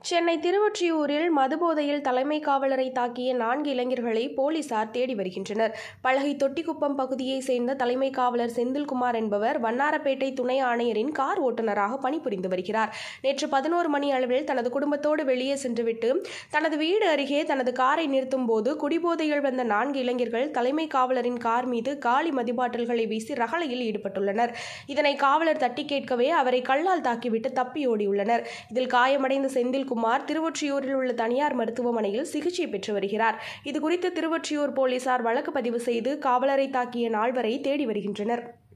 சென்னை திருவொற்றியூரில் மதுபோதையில் தலைமை காவலரை தாக்கிய நான்கு இளைஞர்களை போலீசார் தேடி வருகின்றனர் பழகை தொட்டிக்குப்பம் பகுதியைச் சேர்ந்த தலைமை காவலர் செந்தில்குமார் என்பவர் வண்ணாரப்பேட்டை துணை ஆணையரின் கார் ஓட்டுநராக பணிபுரிந்து வருகிறார் நேற்று பதினோரு மணி அளவில் தனது குடும்பத்தோடு வெளியே சென்றுவிட்டு தனது வீடு அருகே தனது காரை நிறுத்தும் போது குடிபோதையில் வந்த நான்கு இளைஞர்கள் தலைமை காவலரின் கார் மீது காலி மதுபாட்டில்களை வீசி ரகளையில் ஈடுபட்டுள்ளனர் இதனை காவலர் தட்டி கேட்கவே அவரை கல்லால் தாக்கிவிட்டு தப்பி ஓடியுள்ளனர் இதில் காயமடைந்த செந்தில்குமார் திருவொற்றியூரில் உள்ள தனியார் மருத்துவமனையில் சிகிச்சை பெற்று வருகிறார் இதுகுறித்து திருவொற்றியூர் போலீசார் வழக்கு பதிவு செய்து காவலரை தாக்கிய நால்வரை தேடி வருகின்றனர்